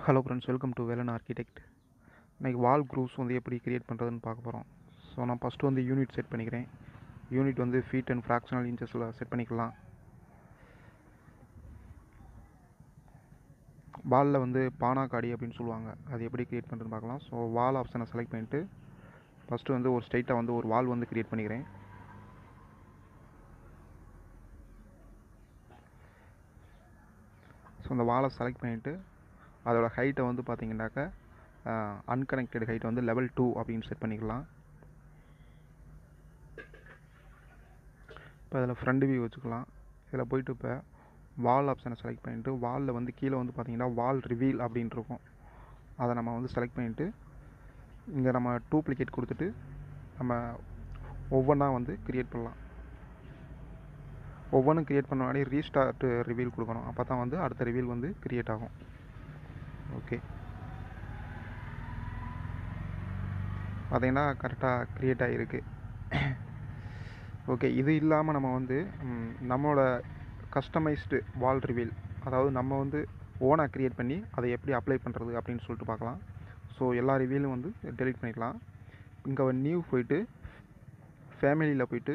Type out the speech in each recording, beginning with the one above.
hello friends welcome to Velan architect இன்றைக்கி wall groups வந்து எப்படி கிரியேட் பண்ணுறதுன்னு பார்க்க போகிறோம் ஸோ நான் ஃபஸ்ட்டு வந்து யூனிட் செட் பண்ணிக்கிறேன் யூனிட் வந்து ஃபீட் அண்ட் ஃப்ராக்ஷனல் இன்ச்சஸில் செட் பண்ணிக்கலாம் வாலில் வந்து பானாக்காடி அப்படின்னு சொல்லுவாங்க அது எப்படி கிரியேட் பண்ணுறதுன்னு பார்க்கலாம் ஸோ வால் ஆப்ஷனை செலக்ட் பண்ணிவிட்டு ஃபஸ்ட்டு வந்து ஒரு ஸ்ட்ரைட்டாக வந்து ஒரு வால் வந்து கிரியேட் பண்ணிக்கிறேன் ஸோ அந்த வாலை செலக்ட் பண்ணிவிட்டு அதோட ஹைட்டை வந்து பார்த்தீங்கன்னாக்கா அன்கனெக்டட் ஹைட் வந்து லெவல் டூ அப்படின்னு செட் பண்ணிக்கலாம் இப்போ அதில் ஃப்ரண்ட் வியூ வச்சுக்கலாம் இதில் போயிட்டு இப்போ வால் ஆப்ஷனை செலக்ட் பண்ணிவிட்டு வாலில் வந்து கீழே வந்து பார்த்தீங்கன்னா வால் ரிவீல் அப்படின்ட்டு இருக்கும் அதை நம்ம வந்து செலக்ட் பண்ணிவிட்டு இங்கே நம்ம டூப்ளிகேட் கொடுத்துட்டு நம்ம ஒவ்வொன்றா வந்து க்ரியேட் பண்ணலாம் ஒவ்வொன்றும் க்ரியேட் பண்ண முன்னாடி ரீஸ்டார்ட் ரிவீல் கொடுக்கணும் அப்போ தான் வந்து அடுத்த ரிவீல் வந்து க்ரியேட் ஆகும் ஓகே பார்த்தீங்கன்னா கரெக்டாக க்ரியேட் ஆகிருக்கு ஓகே இது இல்லாமல் நம்ம வந்து ம், நம்மளோட கஸ்டமைஸ்டு வால் ரிவீல் அதாவது நம்ம வந்து ஓனாக க்ரியேட் பண்ணி அதை எப்படி அப்ளை பண்ணுறது அப்படின்னு சொல்லிட்டு பார்க்கலாம் ஸோ எல்லா ரிவீலும் வந்து டெலிட் பண்ணிக்கலாம் இங்கே நியூ போயிட்டு ஃபேமிலியில் போயிட்டு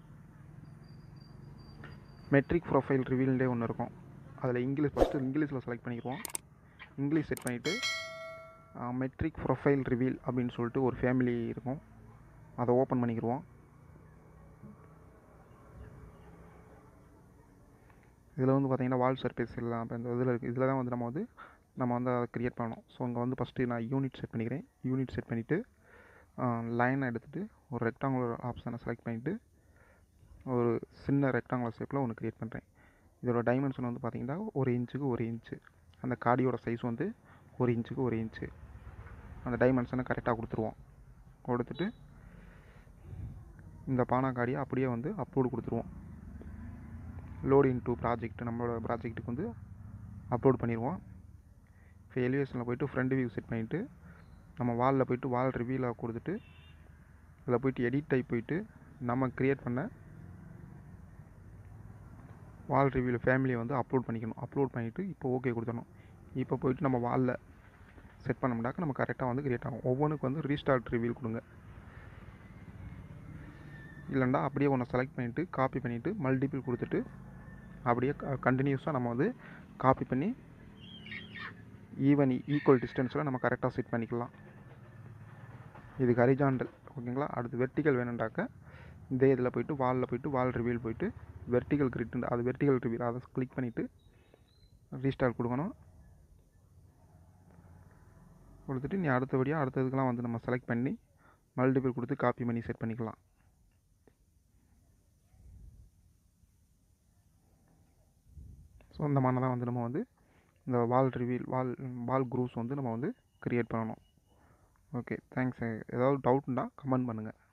மெட்ரிக் ப்ரொஃபைல் ரிவீல்டே ஒன்று இருக்கும் அதில் இங்கிலீஷ் ஃபஸ்ட்டு இங்கிலீஷில் செலக்ட் பண்ணிக்குவோம் இங்கிலீஷ் செட் பண்ணிவிட்டு மெட்ரிக் ப்ரொஃபைல் ரிவீல் அப்படின்னு சொல்லிட்டு ஒரு ஃபேமிலி இருக்கும் அதை ஓப்பன் பண்ணிக்கிடுவோம் இதில் வந்து பார்த்தீங்கன்னா வால் சர்ஃபேஸ் எல்லாம் அப்போ இந்த இதில் இருக்குது இதில் தான் வந்து நம்ம வந்து நம்ம வந்து அதை க்ரியேட் பண்ணணும் ஸோ இங்கே வந்து ஃபஸ்ட்டு நான் யூனிட் செட் பண்ணிக்கிறேன் யூனிட் செட் பண்ணிவிட்டு லைனை எடுத்துகிட்டு ஒரு ரெக்டாங்குலர் ஆப்ஷனை செலக்ட் பண்ணிவிட்டு ஒரு சின்ன ரெக்டாங்குலர் ஷேப்பில் ஒன்று க்ரியேட் பண்ணுறேன் இதோட டைமென்ஷன் வந்து பார்த்தீங்கன்னா ஒரு இன்ச்சுக்கு ஒரு இன்ச்சு அந்த காடியோட சைஸ் வந்து ஒரு இன்ச்சுக்கு ஒரு இன்ச்சு அந்த டைமென்ஷனை கரெக்டாக கொடுத்துருவோம் கொடுத்துட்டு இந்த பானா காடியை அப்படியே வந்து அப்லோடு கொடுத்துருவோம் லோட் இன் டூ ப்ராஜெக்ட் நம்மளோட ப்ராஜெக்ட்டுக்கு வந்து அப்லோட் பண்ணிடுவோம் இப்போ எலிவேஷனில் போயிட்டு ஃப்ரண்ட் வியூ செட் பண்ணிவிட்டு நம்ம வாலில் போயிட்டு வால் ரிவியூவில் கொடுத்துட்டு அதில் போயிட்டு எடிட் டைப் போயிட்டு நம்ம க்ரியேட் பண்ண வால் ரிவ்யூவில் ஃபேமிலியை வந்து அப்லோட் பண்ணிக்கணும் அப்லோட் பண்ணிவிட்டு இப்போ ஓகே கொடுத்துடணும் இப்போ போயிட்டு நம்ம வாலில் செட் பண்ணோம்னாக்க நம்ம கரெக்டாக வந்து கிரியேட் ஆகும் ஒவ்வொன்றுக்கு வந்து ரீஸ்டார்ட் ரிவ்யூல் கொடுங்க இல்லைண்டா அப்படியே ஒன்று செலக்ட் பண்ணிவிட்டு காப்பி பண்ணிவிட்டு மல்டிபிள் கொடுத்துட்டு அப்படியே கண்டினியூஸாக நம்ம வந்து காப்பி பண்ணி ஈவன் ஈக்குவல் டிஸ்டன்ஸில் நம்ம கரெக்டாக செட் பண்ணிக்கலாம் இது ஹரிஜாண்டல் ஓகேங்களா அடுத்து வெர்டிக்கல் வேணுண்டாக்க இதே இதில் போயிட்டு வாலில் போயிட்டு வால் ரிவீல் போயிட்டு வெர்டிக்கல் கிரிட் அது வெர்டிக்கல் ரிவீல் அதை கிளிக் பண்ணிவிட்டு ரீஸ்டார்ட் கொடுக்கணும் கொடுத்துட்டு நீ அடுத்தபடியாக அடுத்ததுக்கெலாம் வந்து நம்ம செலக்ட் பண்ணி மல்டிபிள் கொடுத்து காப்பி பண்ணி செட் பண்ணிக்கலாம் ஸோ இந்த மாதிரி தான் வந்து நம்ம வந்து இந்த வால் ரிவீல் வால் வால் குரூப்ஸ் வந்து நம்ம வந்து க்ரியேட் பண்ணணும் ஓகே தேங்க்ஸ் ஏதாவது டவுட்னா கமெண்ட் பண்ணுங்கள்